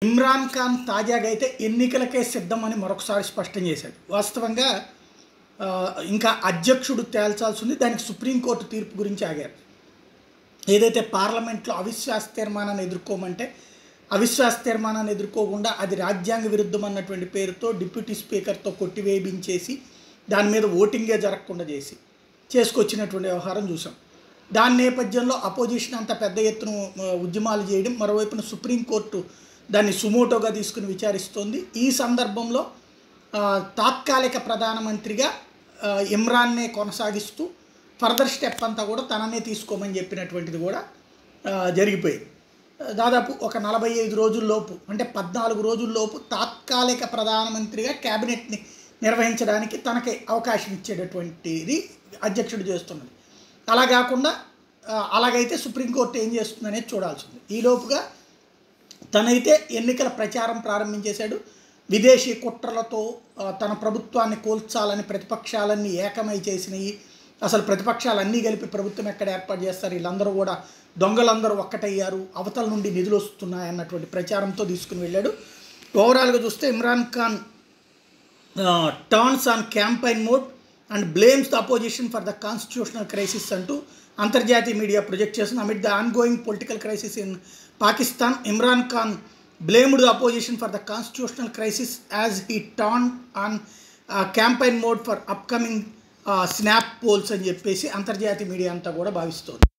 ఇమ్రాన్ ఖాన్ తాజాగా అయితే ఎన్నికలకే సిద్ధమని మరొకసారి స్పష్టం చేశాడు వాస్తవంగా ఆ, ఇంకా అధ్యక్షుడు తేల్చాల్సి ఉంది దానికి సుప్రీంకోర్టు తీర్పు గురించి ఆగారు ఏదైతే పార్లమెంట్లో అవిశ్వాస తీర్మానాన్ని ఎదుర్కోమంటే అవిశ్వాస తీర్మానాన్ని ఎదుర్కోకుండా అది రాజ్యాంగ విరుద్ధం అన్నటువంటి పేరుతో డిప్యూటీ స్పీకర్తో కొట్టివేయించేసి దాని మీద ఓటింగే జరగకుండా చేసి చేసుకొచ్చినటువంటి వ్యవహారం చూసాం దాని నేపథ్యంలో అపోజిషన్ అంత పెద్ద ఎత్తున ఆ, ఉద్యమాలు చేయడం మరోవైపున సుప్రీంకోర్టు దాన్ని సుమోటోగా తీసుకుని విచారిస్తోంది ఈ సందర్భంలో ఆ, తాత్కాలిక ప్రధానమంత్రిగా ఆ, ఇమ్రాన్నే కొనసాగిస్తూ ఫర్దర్ స్టెప్ అంతా కూడా తననే తీసుకోమని చెప్పినటువంటిది కూడా ఆ, జరిగిపోయింది దాదాపు ఒక నలభై ఐదు రోజుల్లోపు అంటే పద్నాలుగు రోజుల్లోపు తాత్కాలిక ప్రధానమంత్రిగా క్యాబినెట్ని నిర్వహించడానికి తనకి అవకాశం ఇచ్చేటటువంటిది అధ్యక్షుడు చేస్తున్నది అలా కాకుండా ఆ, అలాగైతే సుప్రీంకోర్టు ఏం చేస్తుందనేది చూడాల్సి ఉంది ఈలోపుగా తనైతే ఎన్నికల ప్రచారం ప్రారంభించేశాడు విదేశీ కుట్రలతో ఆ, తన ప్రభుత్వాన్ని కూల్చాలని ప్రతిపక్షాలన్నీ ఏకమై చేసినవి అసలు ప్రతిపక్షాలన్నీ కలిపి ప్రభుత్వం ఎక్కడ ఏర్పాటు చేస్తారు వీళ్ళందరూ కూడా దొంగలందరూ ఒక్కటయ్యారు అవతల నుండి నిధులు వస్తున్నాయి అన్నటువంటి ప్రచారంతో తీసుకుని వెళ్ళాడు ఓవరాల్గా చూస్తే Imran Khan turns on campaign mode and blames the opposition for the constitutional crisis అంటూ అంతర్జాతీయ మీడియా ప్రొజెక్ట్ చేస్తుంది amid the ongoing political crisis in Pakistan Imran Khan blamed the opposition for the constitutional crisis as he turn on campaign mode for upcoming snap polls అని చెప్పేసి అంతర్జాతీయ media అంతా కూడా భావిస్తోంది